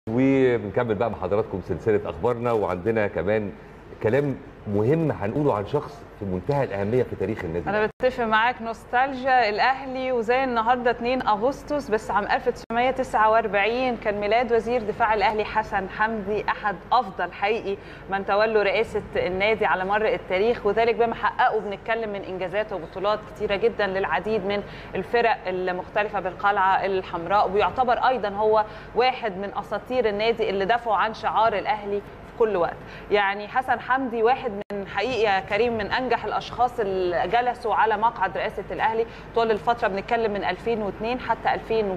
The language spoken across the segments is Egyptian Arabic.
وبنكمل بقى مع حضراتكم سلسله اخبارنا وعندنا كمان كلام مهم هنقوله عن شخص في منتهى الاهميه في تاريخ النادي انا بتفق معاك نوستالجيا الاهلي وزي النهارده 2 اغسطس بس عام 1949 كان ميلاد وزير دفاع الاهلي حسن حمدي احد افضل حقيقي من تولوا رئاسه النادي على مر التاريخ وذلك بما حققه بنتكلم من انجازات وبطولات كتيره جدا للعديد من الفرق المختلفه بالقلعه الحمراء ويعتبر ايضا هو واحد من اساطير النادي اللي دافعوا عن شعار الاهلي كل وقت يعني حسن حمدي واحد من حقيقي يا كريم من انجح الاشخاص اللي جلسوا على مقعد رئاسه الاهلي طول الفتره بنتكلم من 2002 حتى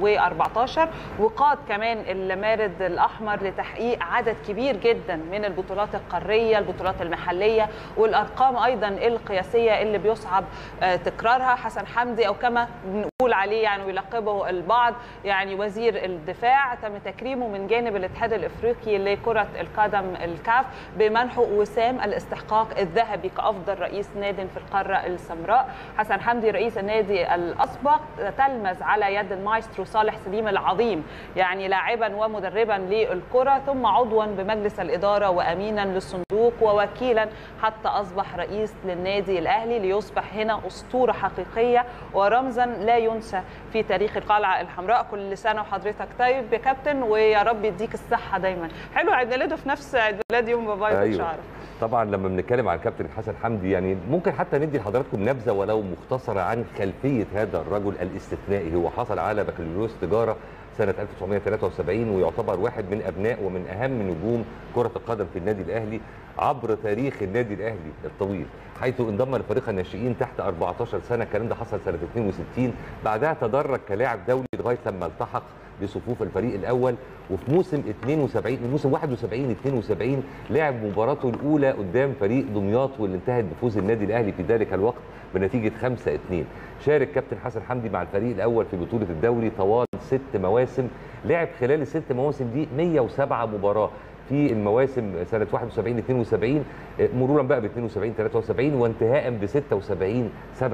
2014 وقاد كمان المارد الاحمر لتحقيق عدد كبير جدا من البطولات القاريه البطولات المحليه والارقام ايضا القياسيه اللي بيصعب تكرارها حسن حمدي او كما بنقول عليه يعني ويلقبه البعض يعني وزير الدفاع تم تكريمه من جانب الاتحاد الافريقي لكره القدم الكاف بمنحه وسام الاستحقاق الذهبي كافضل رئيس ناد في القاره السمراء حسن حمدي رئيس النادي الاسبق تلمذ على يد المايسترو صالح سليم العظيم يعني لاعبا ومدربا للكره ثم عضوا بمجلس الاداره وامينا للصندوق ووكيلا حتى اصبح رئيس للنادي الاهلي ليصبح هنا اسطوره حقيقيه ورمزا لا ينسى في تاريخ القلعه الحمراء كل سنه وحضرتك طيب يا كابتن ويا رب يديك الصحه دايما حلو عيد ميلاده في نفس عيد ميلاد يوم بابايا أيوة. شعره طبعا لما بنتكلم عن كابتن حسن حمدي يعني ممكن حتى ندي لحضراتكم نبذه ولو مختصره عن خلفيه هذا الرجل الاستثنائي هو حصل على بكالوريوس تجاره سنه 1973 ويعتبر واحد من ابناء ومن اهم نجوم كره القدم في النادي الاهلي عبر تاريخ النادي الاهلي الطويل حيث انضم لفريق الناشئين تحت 14 سنه الكلام ده حصل سنه 62 بعدها تدرج كلاعب دولي لغايه لما التحق بصفوف الفريق الاول وفي موسم 72 من موسم 71 72 لعب مباراته الاولى قدام فريق دمياط واللي انتهت بفوز النادي الاهلي في ذلك الوقت بنتيجه 5 2 شارك كابتن حسن حمدي مع الفريق الاول في بطوله الدوري طوال ست مواسم لعب خلال الست مواسم دي 107 مباراه في المواسم سنه 71 72 مرورا بقى ب 72 73 وانتهاء ب 76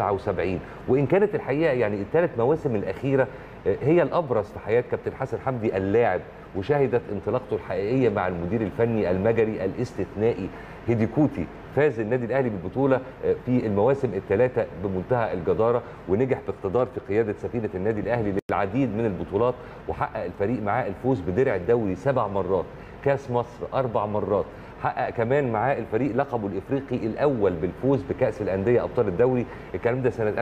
77 وان كانت الحقيقه يعني الثلاث مواسم الاخيره هي الابرز في حياه كابتن حسن حمدي اللاعب وشهدت انطلاقته الحقيقيه مع المدير الفني المجري الاستثنائي هيديكوتي فاز النادي الاهلي بالبطوله في المواسم الثلاثه بمنتهى الجداره ونجح باقتدار في قياده سفينه النادي الاهلي للعديد من البطولات وحقق الفريق معاه الفوز بدرع الدوري سبع مرات كاس مصر اربع مرات حقق كمان معاه الفريق لقبه الافريقي الاول بالفوز بكاس الانديه ابطال الدوري الكلام ده سنه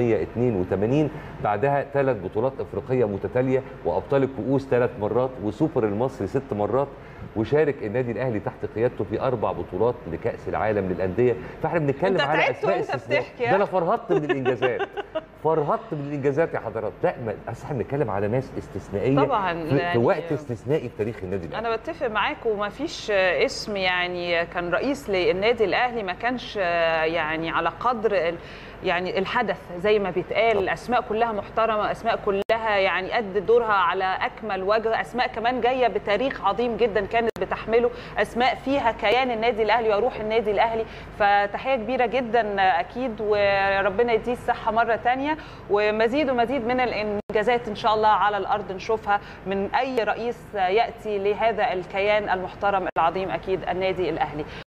1982 بعدها ثلاث بطولات افريقيه متتاليه وابطال الكؤوس ثلاث مرات وسوبر المصري ست مرات وشارك النادي الاهلي تحت قيادته في اربع بطولات لكاس العالم للانديه فاحنا بنتكلم على اسماء استثناء ده انا فرهطت من الانجازات فرهطت من الانجازات يا حضرات لا ما اصل احنا بنتكلم على ناس استثنائيه طبعا في, في وقت استثنائي في تاريخ النادي الاهلي انا بتفق معاك وما فيش اسم يعني كان رئيس للنادي الاهلي ما كانش يعني على قدر يعني الحدث زي ما بيتقال الاسماء كلها محترمه اسماء كلها يعني ادت دورها على اكمل وجه اسماء كمان جايه بتاريخ عظيم جدا كانت بتحمله اسماء فيها كيان النادي الاهلي وروح النادي الاهلي فتحيه كبيره جدا اكيد وربنا يديه الصحه مره ثانيه ومزيد ومزيد من الانجازات ان شاء الله على الارض نشوفها من اي رئيس ياتي لهذا الكيان المحترم العظيم اكيد النادي الاهلي